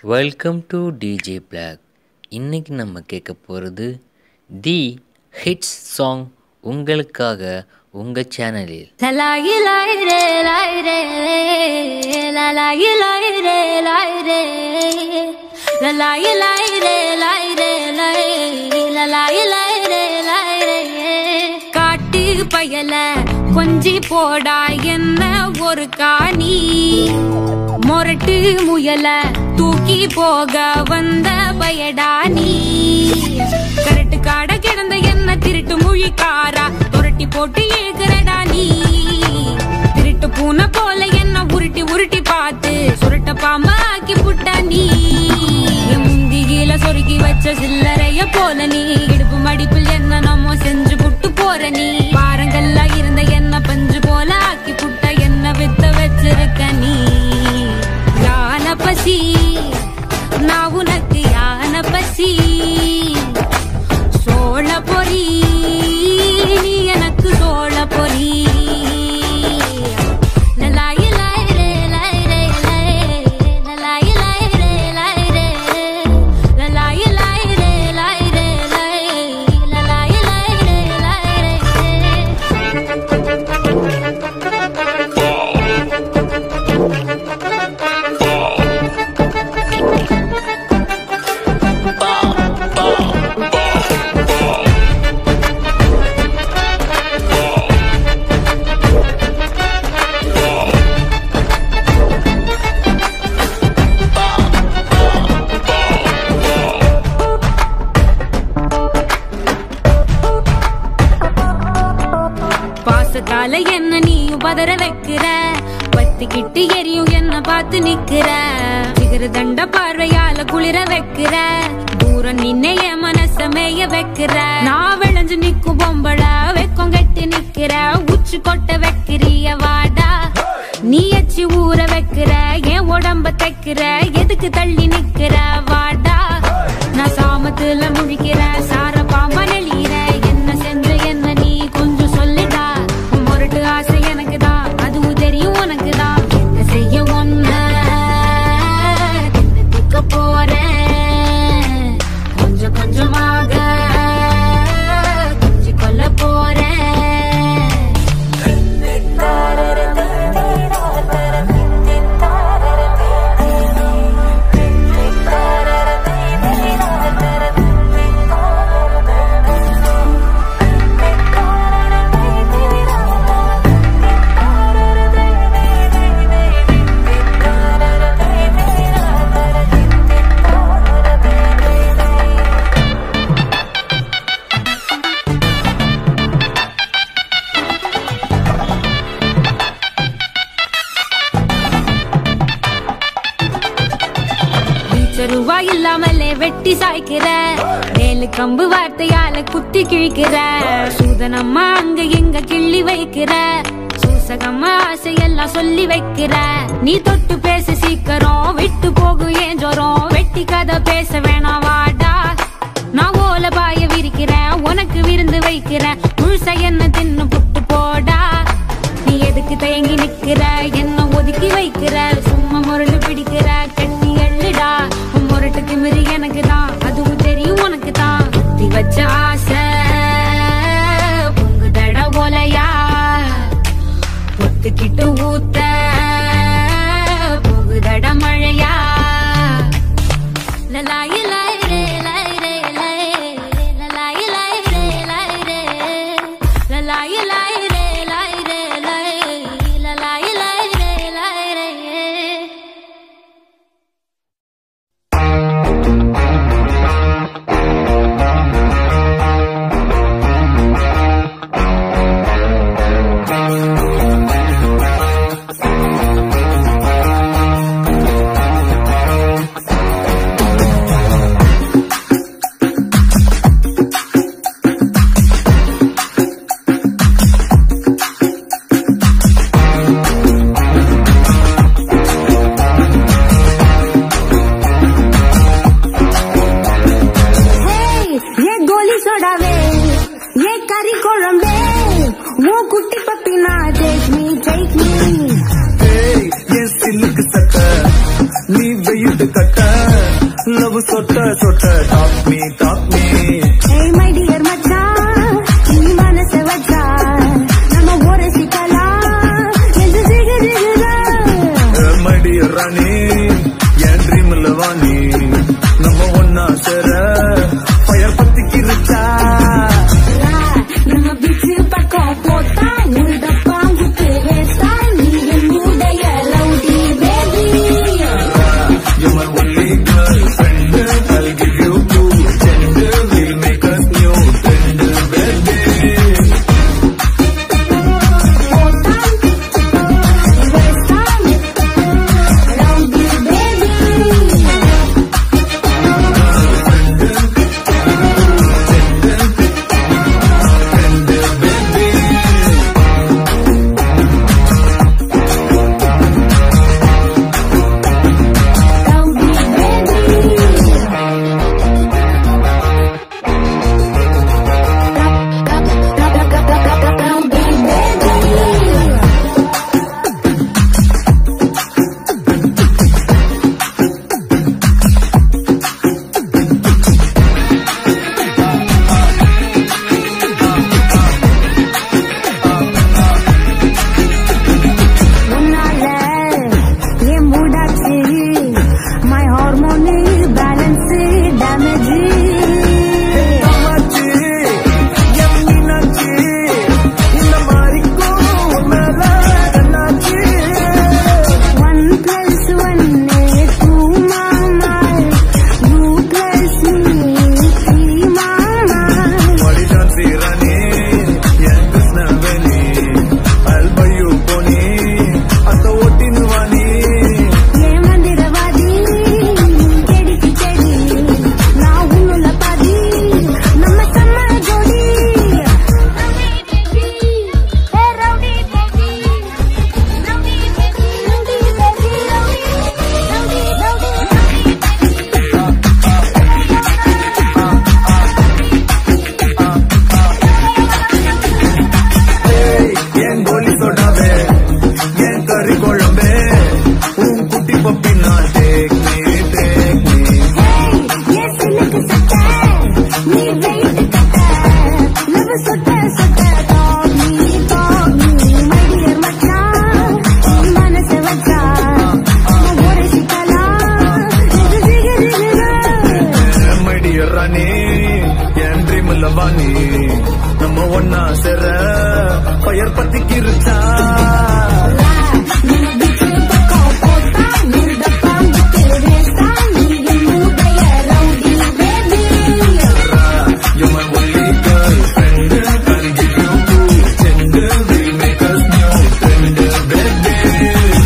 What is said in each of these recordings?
Welcome to DJ black இன்னைக்கு நம்ம கேட்க போகிறது தி ஹிட்ஸ் சாங் உங்களுக்காக உங்கள் சேனலில் La la yi la yi re la yi re la la yi la yi re la yi re la la yi la yi re la yi re la yi la la yi la yi re la yi re காட்டு பயல கொஞ்சி போடா என்ன ஒரு காணி மொரட்டு முயல தூக்கி போக வந்த பயடா நீ கரட்டு காட கிடந்த என்ன திருட்டு முழிக்காரா துரட்டி போட்டு இழுக்கிறடா நீ திருட்டு பூனை போல என்ன உருட்டி உருட்டி பார்த்து சுருட்ட பாம்பா ஆக்கி புட்டா நீ என் முந்தியில சொருகி வச்ச சில்லறைய போல நீ இடுப்பு மடிப்பில் என்ன நம்ம செஞ்சு புட்டு போற நீ பாரங்கள்ல இருந்த என்ன பஞ்சு போல ஆக்கி புட்ட என்ன வித்த வச்சிருக்க நீ யான பசி நான் உனக்கு யான பசி சோழ பொறி நீ எனக்கு சோழ பொறி லலாயி லாய் ரே லாய் ரே லாய். லலாயி லாய் ரே லாய் ரே. லலாயி லாய் ரே லாய் ரே லாய். லலாயி லாய் ரே லாய் ரே. பாசத்தால என்ன நீயும் பதற வைக்கிற பத்திக்கிட்டு எரியும் என்ன பார்த்து நிக்கிற சிகர தண்ட பார்வையால குளிர வைக்கிற தூரம் நின்னே என் மனச மேய வைக்கிற நான் விளைஞ்சு நிக்கும் பொம்பள வெக்கம் கட்டி நிக்கிற உச்சி கொட்ட வைக்கிறிய வாடா நீ எச்சி ஊற வைக்கிற என் உடம்ப தைக்கிற எதுக்கு தள்ளி நிக்கிற வாடா நான் சாமத்துல முழிக்கிற சார பாம்பா நெளியிற என்ன செஞ்ச என்ன நீ கொஞ்சம் சொல்லுடா உன் முரட்டு ஆசை எனக்கு தான் அதுவும் தெரியும் உனக்கு தான் என்ன செய்ய ஒன்ன திக்க போறேன் கொஞ்சம் கொஞ்சமாக கொஞ்சி கொல்ல போறேன் ரூபா இல்லாமலே வெட்டி சாய்க்கிற வேலு கம்பு வார்த்தையால குத்தி கிழிக்கிற சூதனம்மா அங்க எங்க கிள்ளி வைக்கிற சூசகம்மா ஆசையெல்லாம் சொல்லி வைக்கிற நீ தொட்டு பேச சீக்கிரம் விட்டு போகும் ஏன் ஜோரம் வெட்டி கதை பேச வேணாம் வாடா நான் ஓல பாய விரிக்கிறேன் உனக்கு விருந்து வைக்கிறேன் முழுசா என்ன தின்னு புட்டு போடா நீ எதுக்கு தயங்கி நிக்கிற என்ன ஒதுக்கி வைக்கிற சும்மா முரண்டு பிடிக்கிற கட்டி எள்ளுடா உன் முரட்டு திமிரு எனக்கு தான் அதுவும் தெரியும் உனக்கு தான் குத்தி வச்ச ஆசை பொங்குதட ஓலையா பொத்துக்கிட்டு ஊத்த போகுதட மழையா லலாயி லாய் ரே லாய் ரே லாய். லலாயி லாய் ரே லாய் ரே. லலாயி லாய் ரே லாய் ரே லாய். லலாயி லாய் ரே லாய் ரே. ஏய், ஏ கோலி சோடாவே ஏ கறி குழம்பே உன் குட்டி பப்பினா டேக் மீ டேக் மீ ஏய், என் சில்லுக்கு சட்ட நீ வெயிட்டு கட்ட லவ் சொட்ட சொட்ட talk me talk me Hey my dear மச்சான் நீ மனச வச்சா நம்ம ஒரு சிக்கலாம் என்று ஜிகு ஜிகுதா மடி ராணி என் ட்ரீம்ல வாணி நம்ம ஒன்னா சேர ஃபயர் பத்திக்கு இருச்சா நம்ம பீச்சு பக்கம் போட்டா உள்ள பாங்குக்கு வேட்டா நீ என்னுடைய லவ்டி baby You're my only girlfriend. I'll give you two gender. We'll make us new tender, baby. உன்னால என் மூடாச்சு மை ஹார்மோனு பேலன்ஸ் டேமேஜ் அம்மாச்சி, என் மீனாட்சி, இந்த மாதிரிக்கும் உன் மேல கண்ணாச்சி. ஒன் பிளஸ் ஒன்னு டூ மாமா டூ பிளஸ் மீ த்ரீ மாமா மடிதான் சீரானி, என் Krishnaveni. I'll buy you pony, அத்த ஓட்டின்னு வாணி. ஏன் மந்திரவாதி செடிக்கு செடி நான் உன்னுள்ள பாதி நம்ம செம்ம ஜோடி ஏய், என் கோலி சொடாவே, என் கறி குழம்பே, உன் குட்டி பப்பி நான் take me, take me. ஏன் சிலுக்கு சட்ட நீ வெயிட் கட்ட லவ் சொட்ட சொட்ட talk me talk me my dear மச்சான் நீ மனச வச்சா நம்ம ஒரு சிக்கலாம் இது ஜிகு ஜிகுதா மடிய ராணி என் ட்ரீம்ல வாணி நம்ம ஒன்னா சேர பயர் பத்திக்கு இருச்சா You're my only girlfriend. I'll give you two gender. We'll make us new tender, baby.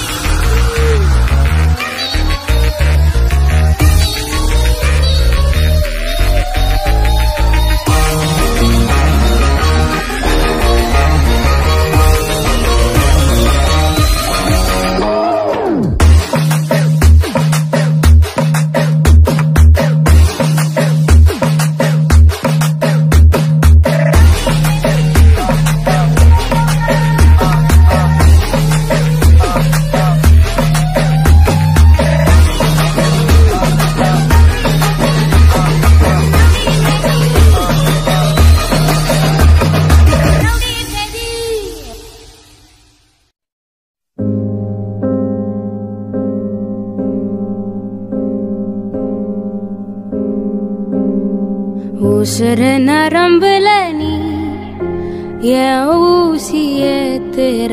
உசுர நரம்புல நீ என் ஊசி ஏத்துற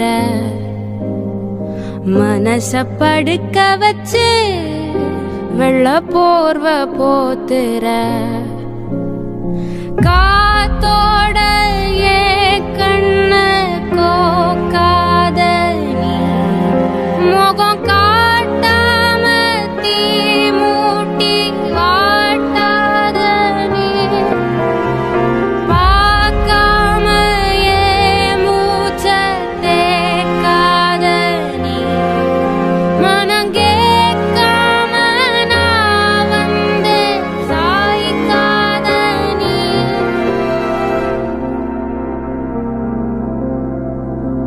மனச படுக்க வச்சு வெள்ள போர்வ போத்துற காத்தோட ஏன் கண்ண கோக்காத நீ முகம் காட்டாம தீ மூட்டி வாட்டாத நீ பார்க்காம ஏன் மூச்ச தேக்காத நீ மனம் கேட்காம நான் வந்து சாய்க்காத நீ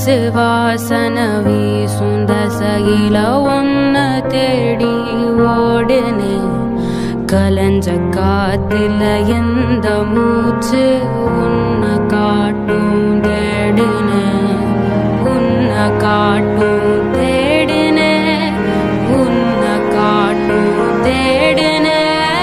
மனசு வாசன வீசும் தசையில ஒன்ன தேடி ஓடுனே கலஞ்ச காத்துல எந்த மூச்சு உன்னை காட்டும் தேடுனே உன்னை காட்டும் தேடுனே உன்னை காட்டும் தேடுனே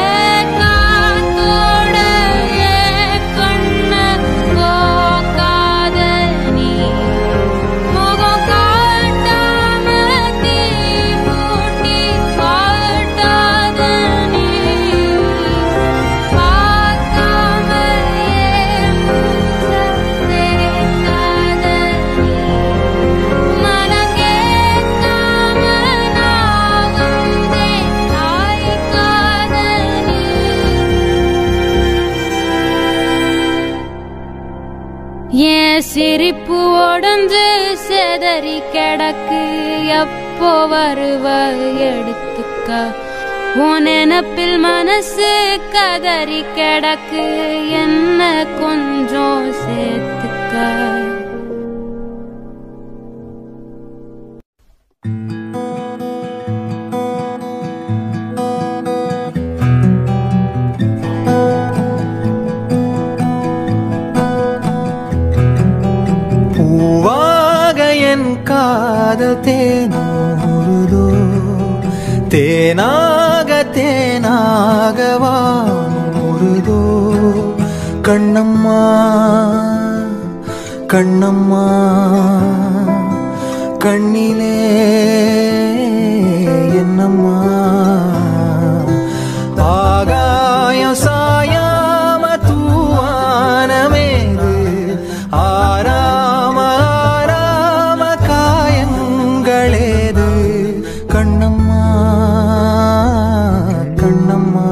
காத்தோட என் கண்ண போக்காத நீ முகம் காட்டாம தீ மூட்டி காட்டாத நீ பார்க்காம என் மூச்சை தேக்காத நீ மனம் கேட்காம நான் வந்தேன் தாய்க்காத நீ என் சிரிப்பு உடஞ்சு செதறி கிடக்கு எப்போ வருவ எடுத்துக்க உன் நினப்பில் மனசு கதறி கிடக்கு என்ன கொஞ்சம் சேர்த்துக்க பூவாக என் காதல் தேனூறுதோ தேனாக தேனாக வானூறுதோ கண்ணம்மா கண்ணம்மா கண்ணிலே என்னம்மா ஆகாயம் சாயாம தூவானமேது ஆராம ஆராம காயங்களேது கண்ணம்மா கண்ணம்மா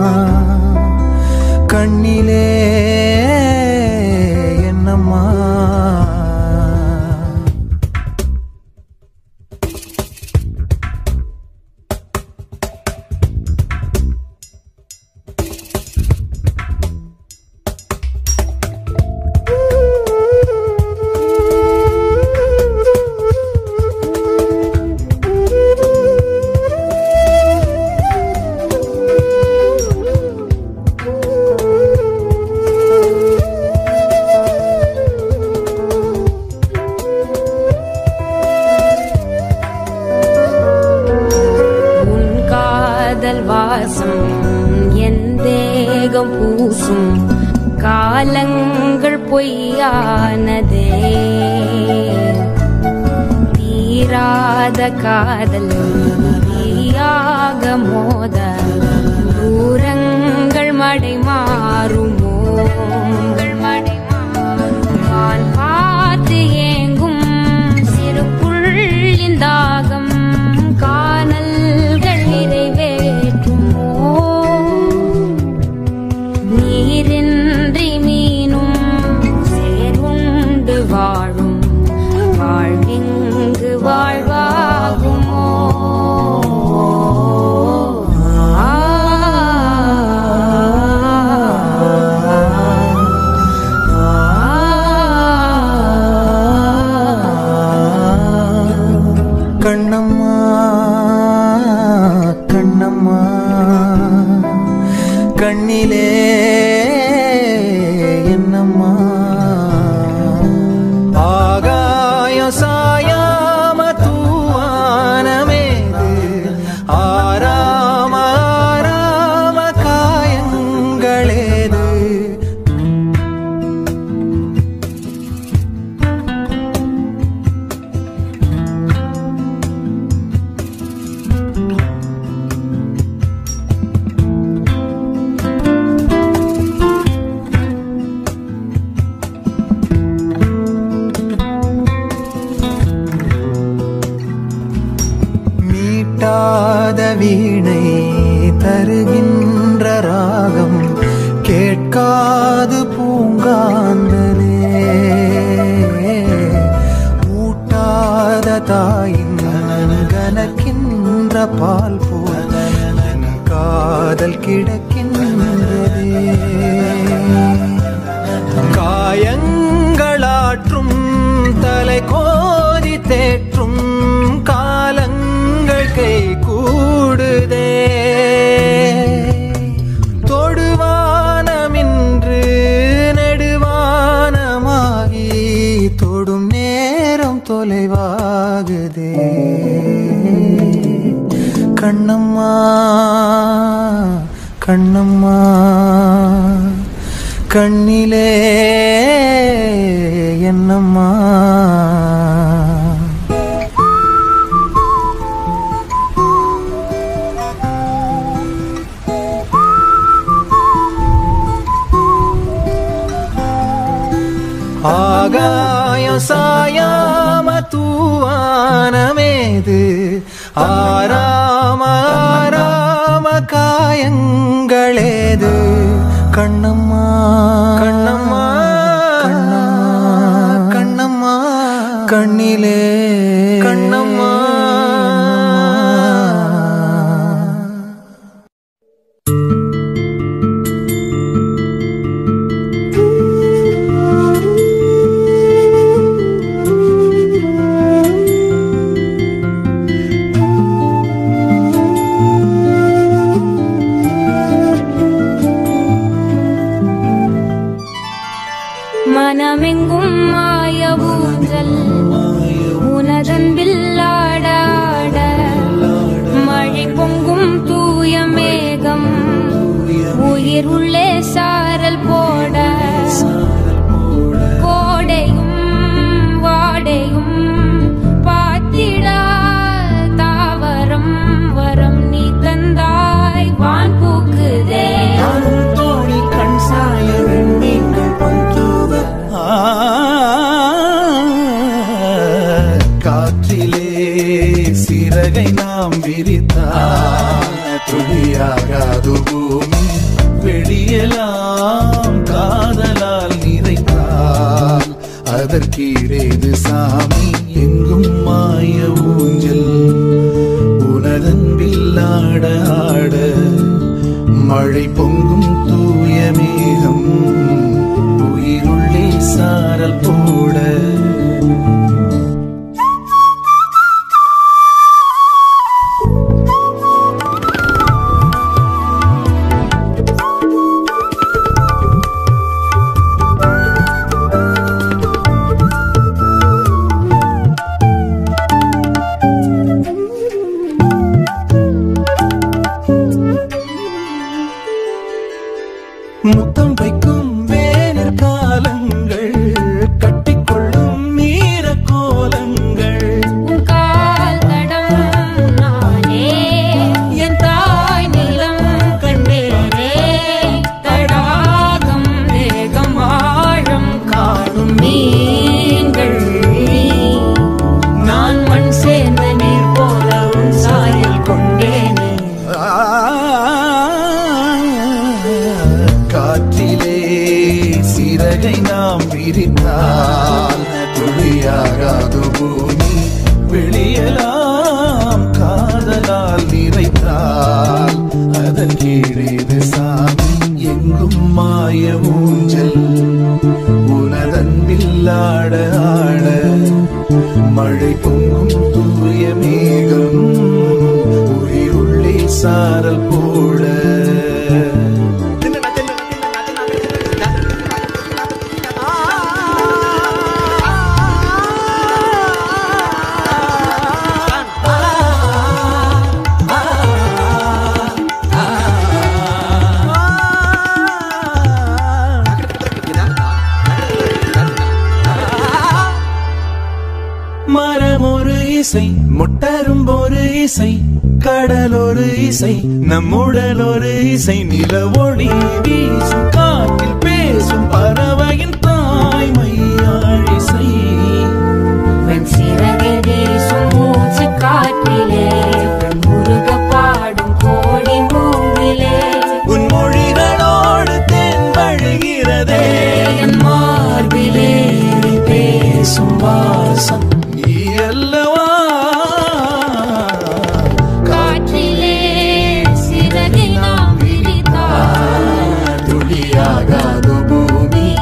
கண்ணிலே என்னம்மா உன் காதல் வாசம் என் தேகம் பூசும் காலங்கள் பொய்யானதே தீராத காதல் தீயாக மோத தூரங்கள் மடை மாறுமோ மடை மாறும் வான் பார்த்து ஏங்கும் சிறு புள்ளின் தாகம் காணல்கள் நிறைவேற்றுமோ நீரின்றி மீனும் சேருண்டு வாழும் வாழ்விங்கு வாழ்வாகுமோ கண்ணம்மா கண்ணம்மா கண்ணிலே என்னம்மா ஆகாயம் சாயாம தூவானமேது ஆராம ஆராம காயங்களேது மீட்டாத வீணை தருகின்ற ராகம் கேட்காது பூங்காந்தனே ஊட்டாத தாயின் கனக்கின்ற பால் போல என் காதல் கிடக்கின்றதே காயங்களாற்றும் தலை கோதி தேற்றும் காலங்கள் கை கூடுதே தொடுவானமின்று நெடுவானமாகி தொடும் நேரம் தொலைவாகுதே கண்ணம்மா கண்ணம்மா கண்ணிலே என்னம்மா ஆகாயம் சாயாம தூவானமேது ஆராம ஆராம காயங்களேது கண்ணம்மா கண்ணம்மா கண்ணம்மா கண்ணம்மா கண்ணிலே கண்ணம்மா மனமெங்கும் மாய ஊஞ்சல் உனதன்பில் ஆட ஆட மழை பொங்கும் தூய மேகம் உயிர் உள்ளே சாரல் போட கோடையும் வாடையும் பாத்திடா தாவரம் வரம் நீ தந்தாய் வான் பூக்குதே தோழி கண் சாய வெண்ணீங்கள் பஞ்சுவ காற்றிலே சிறகை நாம் விரித்தால் துளியாகாது பூமி வெளியெல்லாம் காதலால் நிறைத்தால் அதற்கீடேது சாமி எங்கும் மாய ஊஞ்சல் உனதன்பில் ஆட ஆட மழை பொங்கும் தூய மேகம் உயிருள்ளே சாரல் போட முத்தம் வைக்கும் வேனிற் காலங்கள் கட்டிக்கொள்ளும் மீற கோலங்கள் உன் கால் தடம் நானே என் தாய் நிலம் கண்டேனே தடாகம் வேகம் ஆழம் காணும் மீன்கள் நான் மண் சேர்ந்த நீர் போல உன் சாயல் கொண்டேனே காற்றிலே சிறகை நாம் விரித்தால் துளியாகாது பூமி வெளியெல்லாம் காதலால் நிறைத்தால் அதன் கீழேது சாமி எங்கும் மாய ஊஞ்சல் உனதன்பில் ஆட ஆட மழை பொங்கும் தூய மேகம் உயிருள்ளே சாரல் போட மரம் ஒரு இசை முட்டரும் ஒரு இசை கடல் ஒரு இசை நம்முடல் ஒரு இசை நில ஒளி வீசும் காற்றில் பேசும் பறவையின் தாய்மையாள் இசை வெண் சிறகை வீசும் மூச்சு காற்றிலே முருக பாடும் கோடி மூங்கிலே உன் மொழிகளோடு தென் வழிகிறதே என் மார்பிலே பேசும் வாசம் நீ அல்லவா காற்றிலே சிறகை நாம் விரித்தால் துளியாகாது பூமி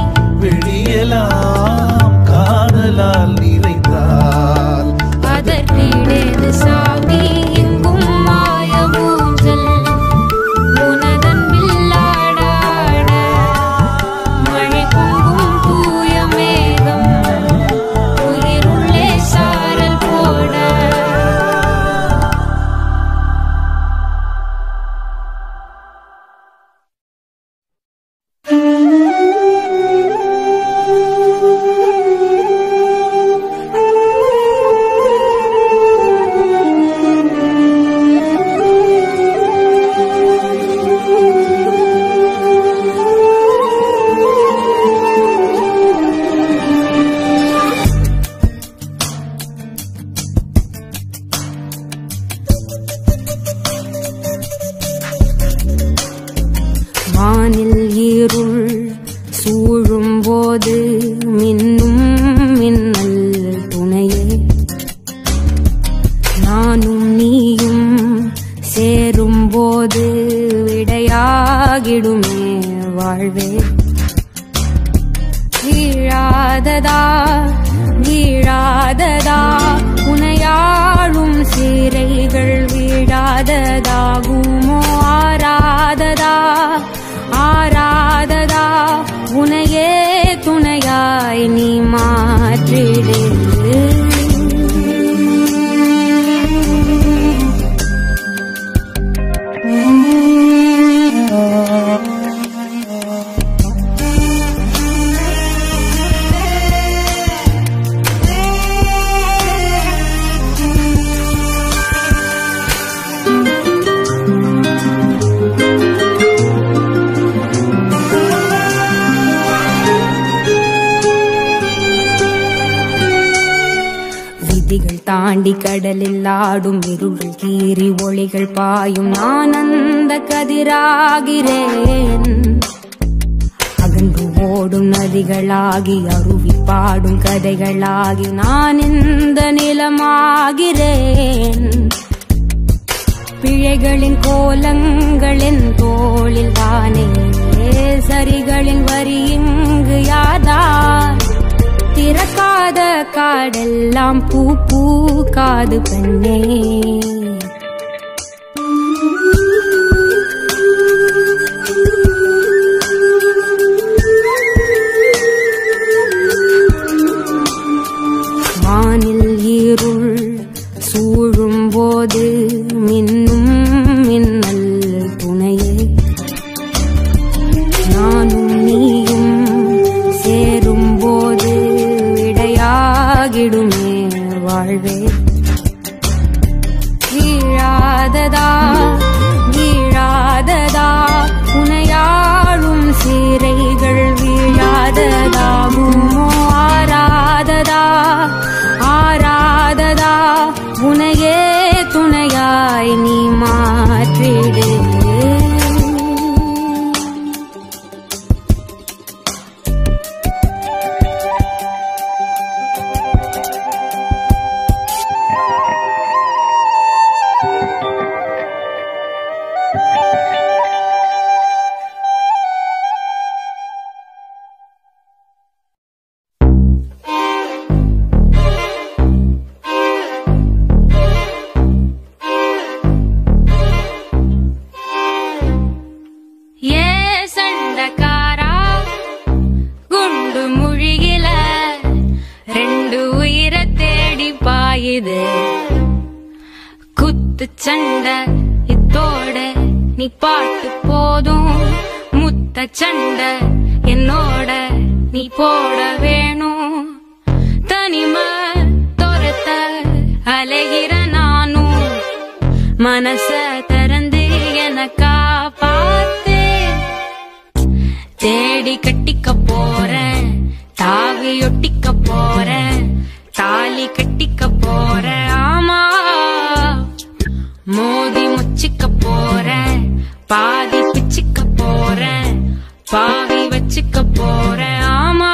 விடையாகிடுமே வாழ்வே வீழாததா வீழாததா உனையாளும் சீரைகள் வீழாததாகுமோ ஆராததா ஆராததா உனையே துணையாய் நீ மாற்றிடு விதிகள் தாண்டி கடலில் ஆடும் இருள் கீறி ஒளிகள் பாயும் நான் அந்த கதிராகிறேன் அகன்று ஓடும் நதிகளாகி அருவி பாடும் கதைகளாகி நான் இந்த நிலமாகிறேன் பிழைகளின் கோலங்களின் தோளில் தானே சரிகளின் வரி இங்கு யாதான் திறக்காத காடெல்லாம் பூ பூக்காது பெண்ணே வானில் இருள் சூழும் போது மின்னும் மின்னல் துணையே நானும் நீயும் சேரும் போது விடையாகிடுமே வாழ்வே வீழாததா வீழாததா உனையாளும் சீரைகள் வீழாததாகுமோ ஆராததா ஆராததா உனையே துணையாய் நீ மாற்றிடு ஏ சண்டக்காரா குண்டு முழுகில ரெண்டு உயிரை தேடி பாயுது குத்து சண்டை இத்தோட நீ பாட்டு போதும் முத்த சண்டை என்னோட நீ போட வேணும் தனிமை துரத்த அலைகிற நானும் மனச திறந்து எனக்கா பார்த்து தேடி கட்டிக்க போறேன் தாவி ஒட்டிக்க போறேன் தாலி கட்டிக்க போறேன் ஆமா மோதி முச்சிக்க போறேன் பாதி பிச்சுக்க போறேன் பாவி வச்சுக்க போறேன் ஆமா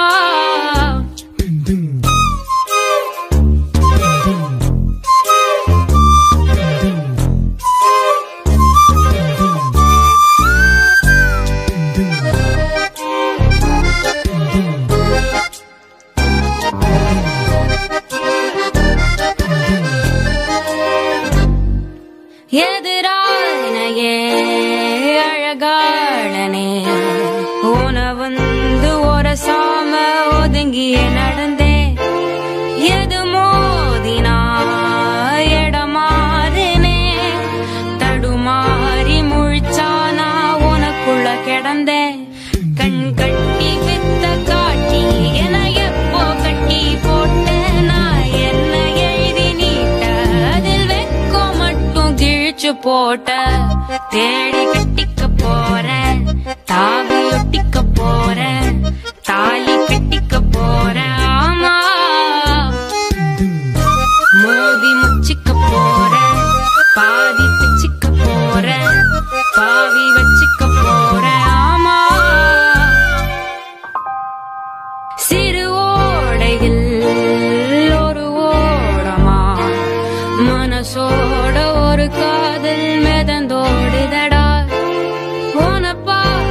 எதிரானையே அழகாளனே உன வந்து ஒரு சாம ஒதுங்கிய நடந்தே எது மோதினா எடமாறுனே தடுமாறி முழிச்சானா உனக்குள்ள கிடந்தே கண் கட்டி வித்த காட்டி என எப்போ கட்டி போட்ட நான் என்ன எழுதி நீட்ட அதில் வெக்கோ மட்டும் கிழிச்சு போட்ட தேடி கட்டிக்க போறேன் தாவி ஒட்டிக்க போறேன் தாலி கட்டிக்க போறேன் ஆமா மோதி முச்சிக்க போறேன் பாதி பிச்சுக்க போறேன் பாவி வச்சுக்க போறேன் ஆமா சிறு ஓடையில் ஒரு ஓடமா மனசோட ஒரு காதல் மிதந்தோடுதடா உன பார்த்த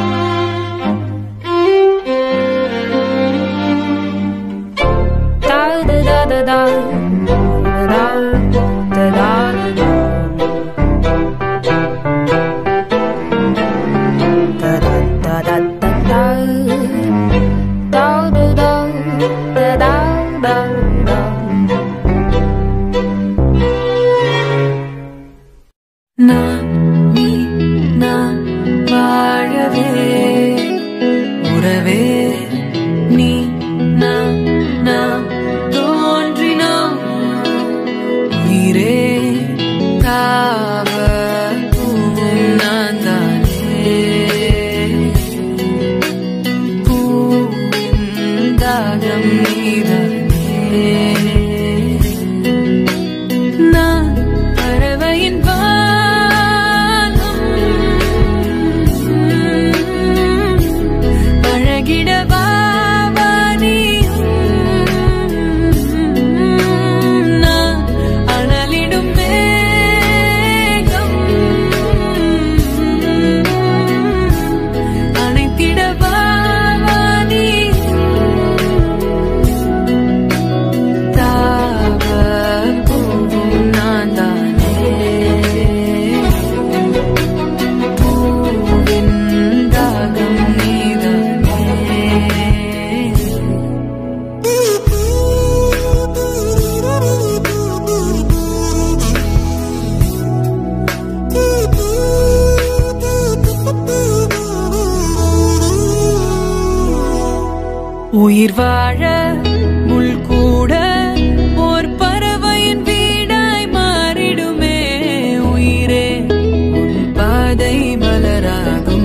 உயிர் வாழ முள் கூட ஓர் பறவையின் வீடாய் மாறிடுமே உயிரே உன் பாதை மலராகும்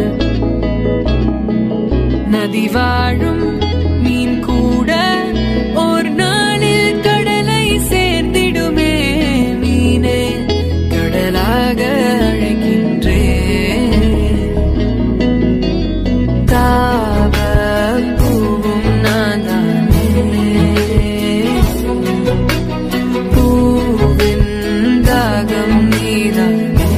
நதி வாழும் மீன் கூட ஓர் நாளில் கடலை சேர்ந்திடுமே மீனே கடலாக அழைக்கின்றேன் தாவல் பூவும் நான்தானே பூவின் தாகம் நீதானே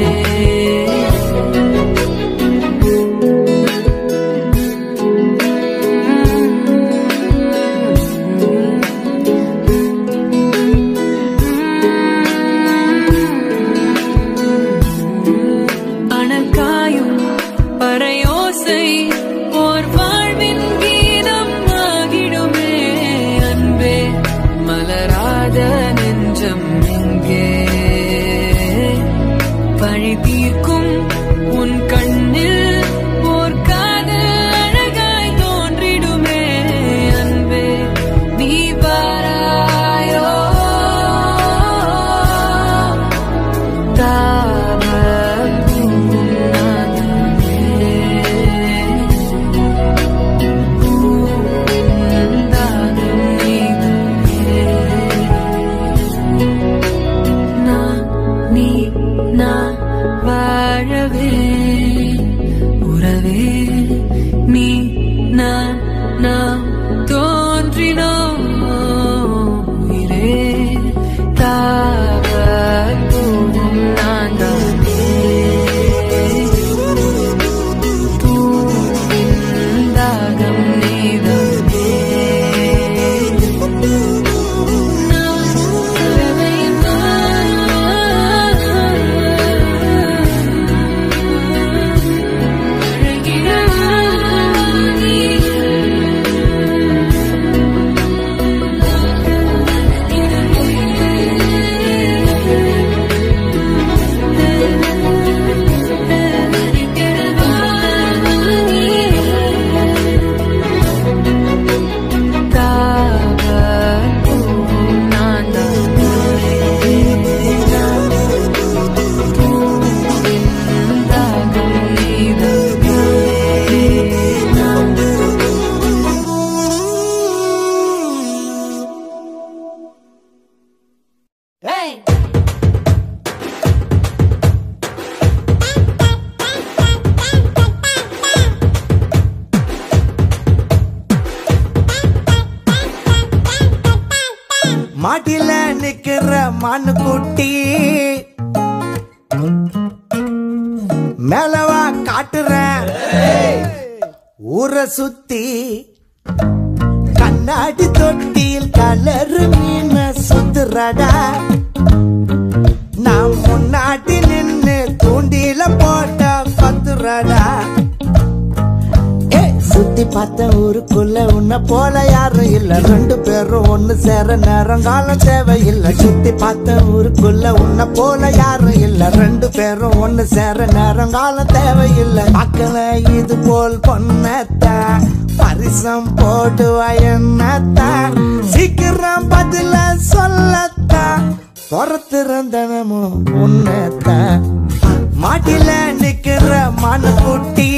அனல் காயும் பறையோசை ஓர் வாழ்வின் கீதம் ஆகிடுமே அன்பே மலராத நெஞ்சம் எங்கே பழி தீர்க்கும் உன் கண்ணில் ஓர் காதல் அழகாய் தோன்றிடுமே அன்பே நீ வாராயோ தாவல் பூவும் நானே. பூவின் தாகம் நீதானே. நான், நீ, நான் வாழவே உறவே நீ நான் நாம் தோன்றினோம் உயிரே தாவல் பூவும் நான் தானே பூவின் தாகம் நீதானே நான் உறவை தாவல் பூவும் நான் தானே பூவின் தாகம் நீதானே மாட்டில நிக்கிற மானு குட்டி மேலவா காட்டுறேன் ஊரை சுத்தி கண்ணாடி தொட்டியில் கலரு மீன சுத்துறடா நான் முன்னாடி நின்னு தூண்டில போட்ட பத்துறடா ஏய், சுத்தி பார்த்த ஊருக்குள்ள உன்னை போல யாரும் இல்ல ரெண்டு பேரும் ஒண்ணு சேர நேரங்காலம் தேவையில்லை சுத்தி பார்த்த ஊருக்குள்ள உன்னை போல யாரும் இல்ல ரெண்டு பேரும் ஒண்ணு சேர நேரங்காலம் தேவையில்லை மக்கள இது போல் பொண்ணத்த பரிசம் போடுவா என்னத்த சீக்கிரம் பதில சொல்லத்தா பொறத்திருந்தனமும் உன்னத்த மாட்டில நிக்கிற மனு குட்டி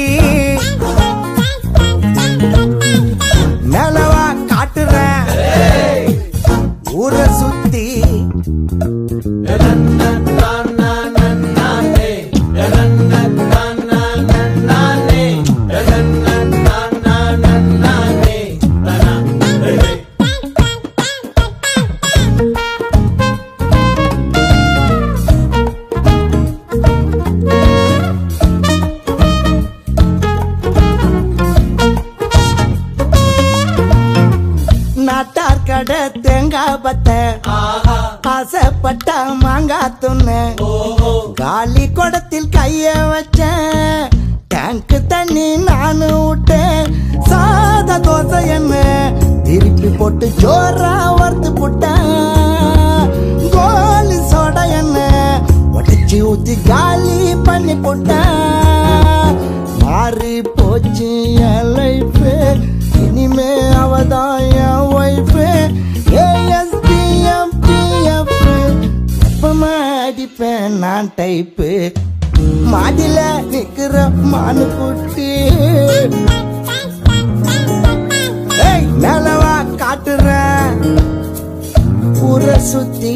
மேலவா காட்டுறேன் ஊரை சுத்தி நாட்டார் கடை தேங்காய் பத்த ஆசைப்பட்ட மாங்காய் துண்ணு காலி குடத்தில் கைய வச்சேன் டேங்க் தண்ணி நானு விட்டேன் சாத தோசை என்ன திருப்பி போட்டு ஜோரா வறுத்து போட்டேன் கோலி சோடா என்ன உடச்சி ஊத்தி காலி பண்ணி போட்டேன் மாறி போச்சு என் லைஃப் இனிமே ஏன் டைப்பு மாடில நிக்கிற மானு குட்டி ஏய் மேலவா காட்டுறேன் ஊரை சுத்தி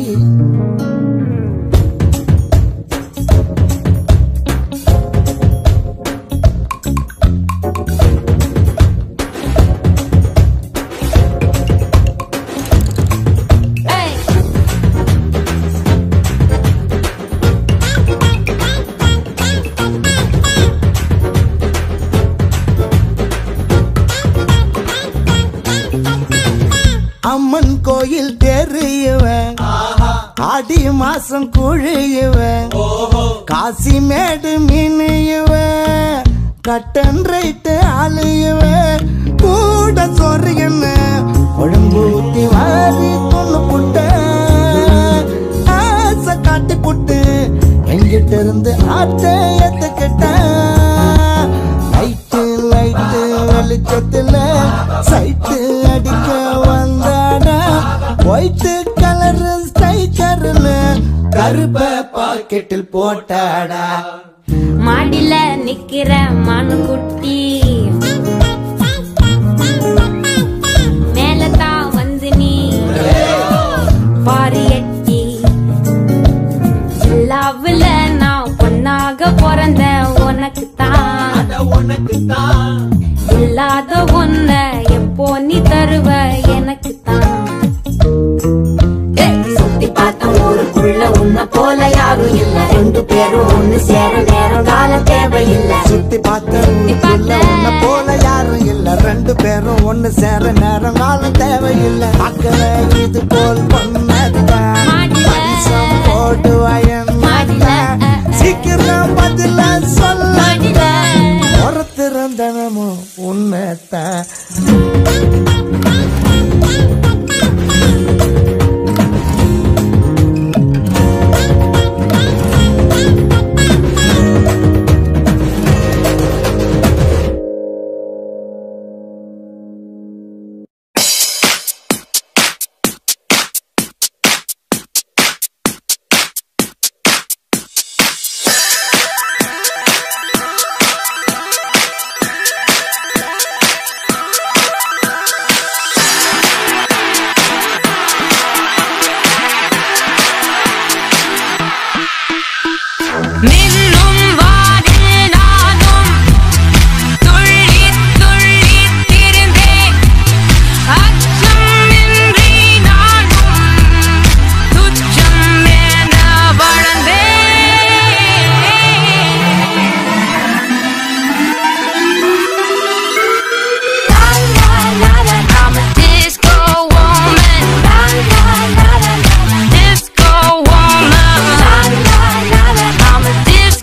Hey. அம்மன் கோயில் தெரியவன் ஆடி மாசம் குழியுவன் காசி மேடு மீனியுவன் கட்டன் ரைட்டு ஆளுயுவன் கூட சொரியன்னு குழம்பு ஊத்தி வாரி கொண்டு புட்ட ஆசை காட்டி புட்டு எங்கிட்ட இருந்து ஆட்ட ஏத்துக்கிட்டேன் லைட்டு லைட்டு வெளிச்சத்துல சைட்டு அடிக்க வந்தாடா ஒயிட்டு கலர் ஸ்டைக்கர்னு கருப்ப பாக்கெட்டில் போட்டாடா மாடில நிக்கிற மானு குட்டி மேலதான் வந்து நீ பாரு எட்டி லவ்ல நான் பொண்ணாக பிறந்த உனக்கு தான் இல்லாத ஒன்ன எப்போ நீ தருவ எனக்கு தான் சுத்தி பார்த்த ஊருக்குள்ள உன்ன போல யாரும் இல்ல ரெண்டு பேரும் ஒண்ணு சேர நேரம் காலம் தேவையில்ல சுத்தி பார்த்த பார்த்த. உன்னை போல யாரும் இல்ல ரெண்டு பேரும் ஒண்ணு சேர நேரம் காலம் தேவையில்லை பார்க்கல இது போல் பண்ணதுதான் மாடில. பரிசம் போடுவாயன் மாடில. சீக்கிரம் பதில சொல்ல மாடில. ஒருத்திருந்தனமும் உன்னைத்தான் மின்னும் வானில் நானும் துள்ளித் துள்ளித் திரிந்தேன். அச்சமின்றி நானும் துச்சம் என வளர்ந்தேன். I'm a disco woman. Disco woman. I'm a disco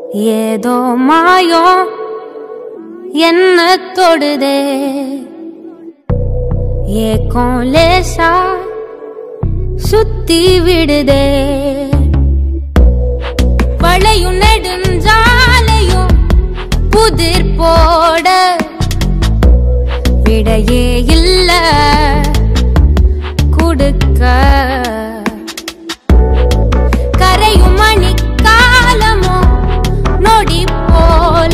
ஏதோ மாயம் என்ன தொடுதே ஏக்கம் லேசா சுத்தி விடுதே வளையும் நெடுஞ்சாலையும் புதிர் போட விடையே இல்ல கொடுக்க கரையும் மணி காலமோ நொடி போல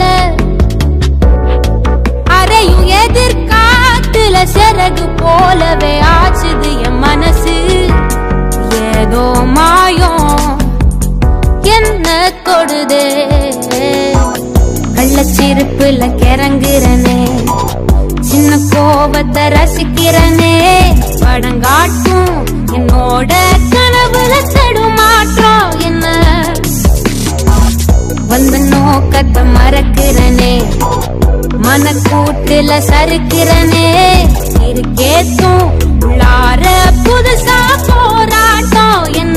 அறையும் எதிர்காத்துல சிறகு போலவே ஆச்சுது என் மனசு ஏதோ மாயம் என்ன தொடுதே கள்ளச்சிருப்புல கிறங்குறனே சின்ன கோபத்தை ரசிக்கிறனே படங்காட்டும் என்னோட கனவுல தடுமாற்றம் என்ன வந்த நோக்கத்தை மறக்கிறனே மனக்கூட்டுல சறுக்கிறனே இருக்கேத்தும் உள்ளார புதுசா போராட்டம் என்ன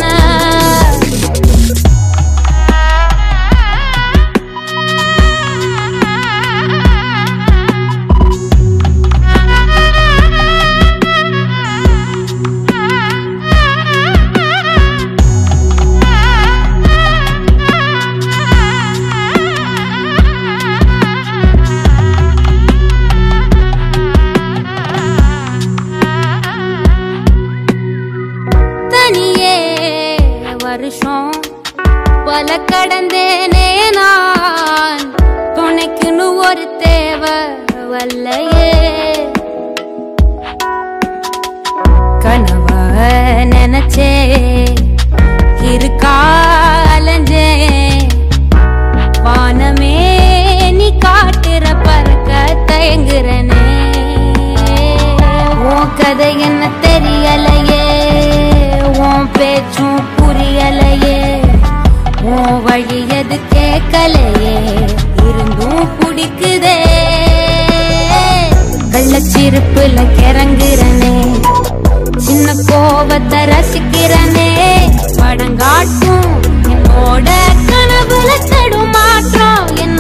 தனியே வருஷம் பல கடந்தேனே நான் துணைக்குன்னு ஒரு தேவை வல்லையே கனவ நினைச்சே இருக்கா அலைஞ்சே வானமே நீ காட்டுற பறக்க தயங்குறனே உன் கதை என்ன தெரியலையே உன் பேச்சும் புரியலையே உன் வழி எது கேட்கலையே இருந்தும் பிடிக்குதே கள்ளச்சிருப்புல கிறங்குறனே சின்ன கோபத்தை ரசிக்கிறனே படங்காட்டும் என்னோட கனவுல தடுமாற்றம் என்ன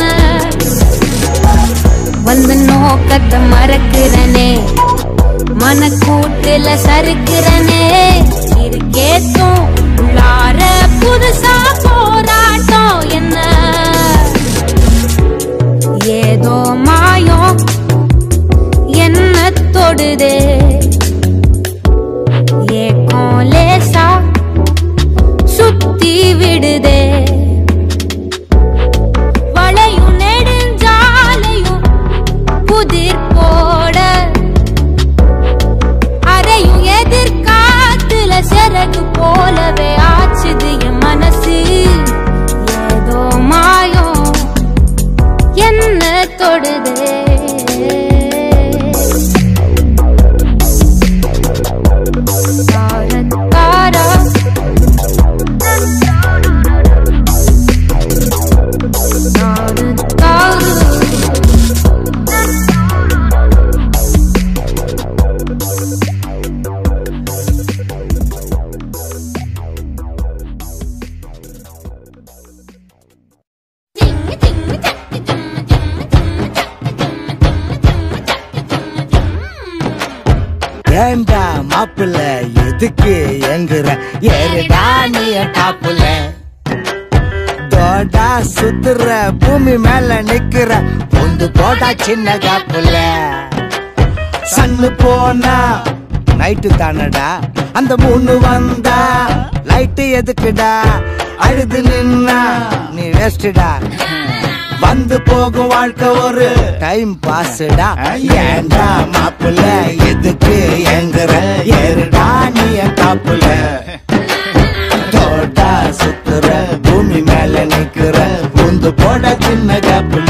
வந்து நோக்கத்தை மறக்கிறனே மனக்கூட்டுல சறுக்கிறனே இருக்கேத்தும் உள்ளார புதுசா போராட்டம் என்ன ஏதோ மாயம் என்ன தொடுதே ஏக்கம் லேசா சுத்தி விடுதே வளையும் நெடுஞ்சாலையும் புதிர் போட அறையும் எதிர்காத்துல சிறகு போலவே ஆச்சுது என் மனசு ஏதோ மாயம் என்ன தொடுதே தாரத்தாரா ஏண்டா மாப்பிள்ள எதுக்கு எங்குற ஏறுடா நீ டாப்புல தோடா சுத்துற பூமி மேல நிக்கிற பொந்து போடா சின்ன காப்புல சன்னு போனா நைட்டு தானடா அந்த மூணு வந்தா லைட்டு எதுக்குடா அழுது நின்னா நீ வேஸ்டுடா வந்து போகும் வாழ்க்கை ஒரு டைம் பாஸ்டா ஏண்டா மாப்புல எதுக்கு எங்குற ஏறுடா நீ என் காப்புல தோட்டா சுத்துற பூமி மேல நிக்கிற பூந்து போட சின்ன காப்புல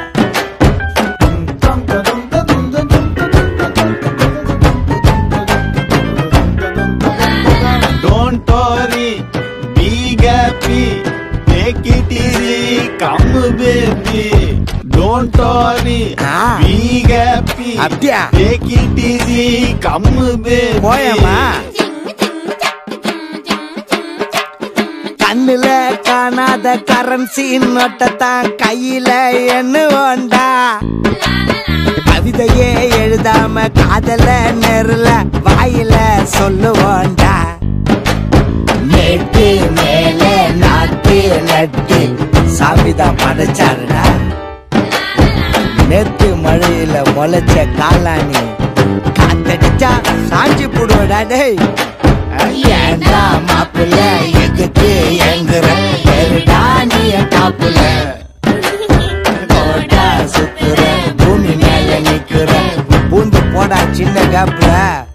Don't worry, be happy, take it easy, come baby. Don't worry, Ah. be happy, அப்படியா? take it easy, come baby. போயம்மா கண்ணுல காணாத அத கரன்சி நோட்டத்தான் கையில எண்ணுவோண்டா கவிதையே எழுதாம காதல நெருல வாயில சொல்லுவோண்டா மேட்டு மேல நாட்டு நட்டு சாமிதான் படைச்சாருடா நேத்து மழையில முளைச்ச காலானி காத்தடிச்சா சாஞ்சி போடுவடா டேய் ஏண்டா மாப்பிள்ள எதுக்கு எங்குற பெருடா நீ காப்புல போடா சுத்துற பூமி மேல நிக்கிற பூந்து போடா சின்ன கேப்ல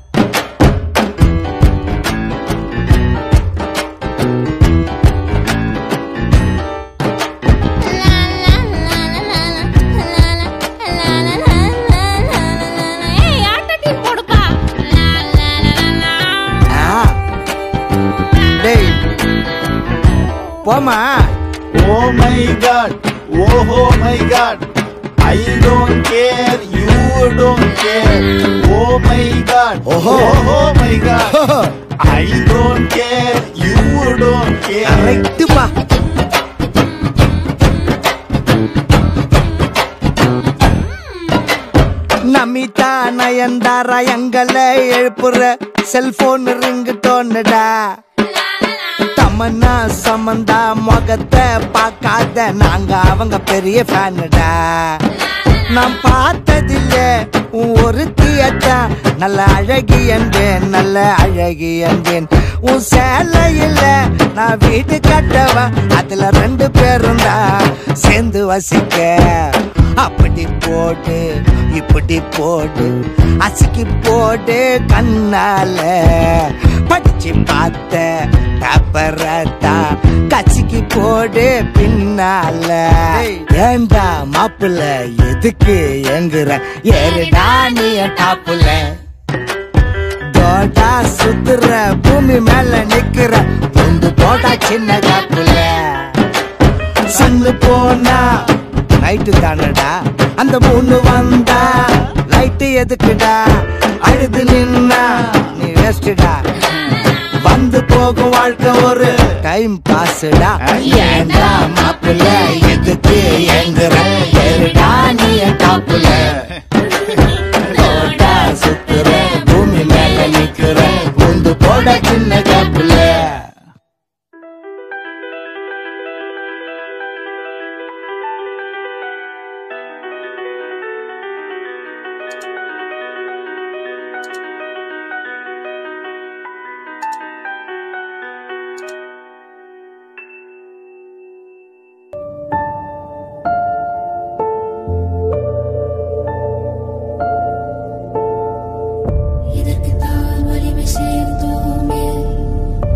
ஏய் ஆட்ட டீம் போடுப்பா ஆ. டேய் போமா Oh my god, oh, oh my god. I don't care, you don't care. Oh my god, Oho. oh, oh my god. I don't care, you don't care. கரெக்டுப்பா Namitha Nayanthara எங்களை எழுப்புற செல்போன் ரிங்கு டோன்னுடா தமன்னா சமந்தா முகத்தை பார்க்காத நாங்க அவங்க பெரிய ஃபேனுடா நான் பார்த்ததில்ல உன் ஒரு தீயத்தான் நல்ல அழகி என்பேன் நல்ல அழகி என்பேன் உன் சேலையில் நான் வீடு கட்டவன் அதுல ரெண்டு பேரும் தான் சேர்ந்து வசிக்க அப்படி போடு இப்படி போடு அசிக்கி போடு கண்ணால படிச்சு பார்த்த பேப்பரத்தா கச்சிக்கு போடு பின்னால ஏண்டா மாப்பிள்ள எதுக்கு எங்குற ஏறுடா நீ டாப்புல தோடா சுத்துற பூமி மேல நிக்கிற பொந்து போடா சின்ன காப்புல சன்னு போனா நைட்டு தானடா அந்த மூணு வந்தா லைட்டு எதுக்குடா அழுது நின்னா நீ வேஸ்டுடா வந்து போகும் வாழ்க்கை ஒரு டைம் பாஸ்டா ஏண்டா மாப்பிள்ள எதுக்கு எங்குற ஏறுடா நீ டாப்புல போடா சுத்துற பூமி மேல நிக்கிற உந்து போட சின்ன காப்புல இதற்குத்தான் வலிமை சேர்த்தோமே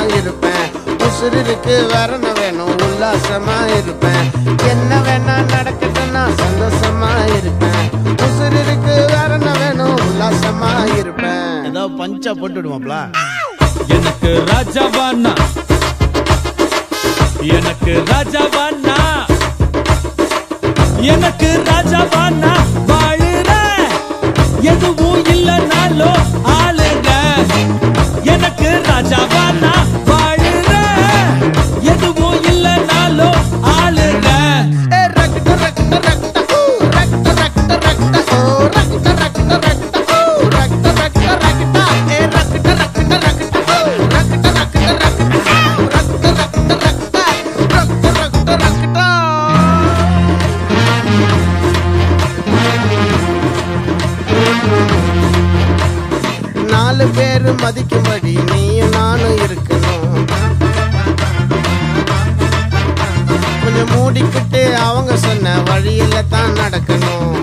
இருப்பேன் உசுருக்கு வேற என்ன வேணும் உல்லாசமா இருப்பேன் என்ன வேணா நடக்கட்டும் நான் சந்தோஷமா இருப்பேன் உசுருக்கு வேற என்ன வேணும் உல்லாசமா இருப்பேன் ஏதாவது பஞ்சா போட்டு விடுவாப்ல எனக்கு ராஜாவானா எனக்கு ராஜாவானா எனக்கு ராஜாவானா வாழுற எதுவும் இல்லைனாலும் ஆளுங்க எனக்கு ராஜாவானா வாழுற எதுவும் இல்லைனாலும் ஆளுங்க நாலு பேரு மதிக்கும்படி நீயும் நானும் இருக்கணும் கொஞ்சம் மூடிக்கிட்டு அவங்க சொன்ன வழியில தான் நடக்கணும்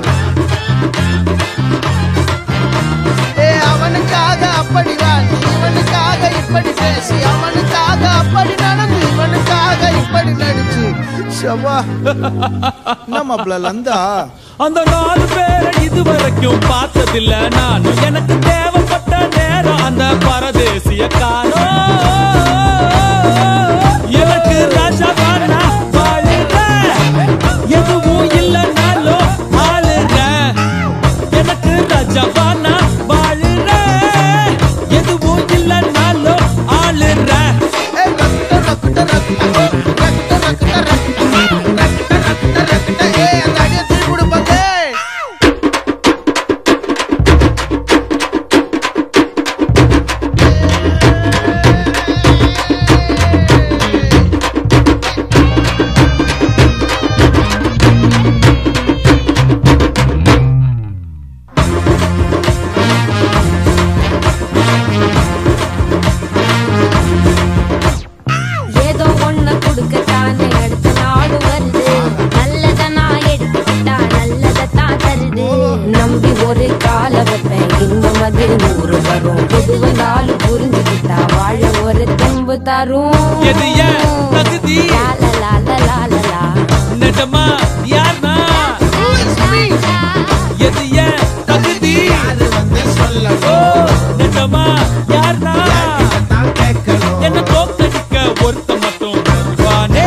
ஏ அவனுக்காக அப்படி வா நீ இவனுக்காக இப்படி பேசி அவனுக்காக அப்படி நடந்து இவனுக்காக இப்படி நடிச்சு ஷபா என்ன மாப்பிள்ள லந்தா அந்த நாலு பேரை இதுவரைக்கும் பார்த்ததில்ல நானும் எனக்கு தேவைப்பட்ட நேரம் அந்த பரதேசிய காணோம் எனக்கு ராஜாவானா வாழுற எதுவும் இல்லைனாலும் ஆளுங்க எனக்கு ராஜாவானா வாழுற எதுவும் இல்லைனாலும் ஆளுற ஏய் அந்த அடியை திருப்பி கொடுப்பாங்க ஏதோ ஒண்ணு கொடுக்கத்தானே அடுத்த நாடு வருது நல்லத நான் எடுத்துக்கிட்டா நல்லதத்தான் தருது நம்பி ஒரு கால வைப்பேன் இன்பம் அது நூறு வரும் எது வந்தாலும் புரிஞ்சுக்கிட்டா வாழ ஒரு தெம்பு தரும் எது ஏன் தகுதி? லா, லா, லா, லா, லா, லா. நிஜமா யார்னா எது ஏன் தகுதி அது வந்து ஓ சொல்லணும் நிஜமா யார்னா நான் கேட்கணும் என்ன தோக்கடிக்க ஒருத்த மட்டும் வருவானே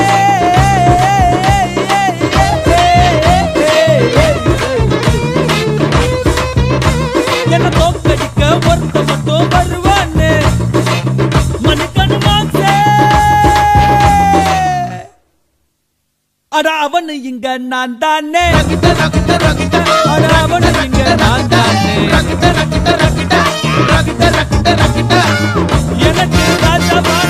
என்ன தோக்கடிக்க ஒருத்த மட்டும் வருவானே மனுக்கனு மாசே அட அவனு இங்க நான் தானே அட அவனு இங்க நான் தானே எனக்கு ராஜாவான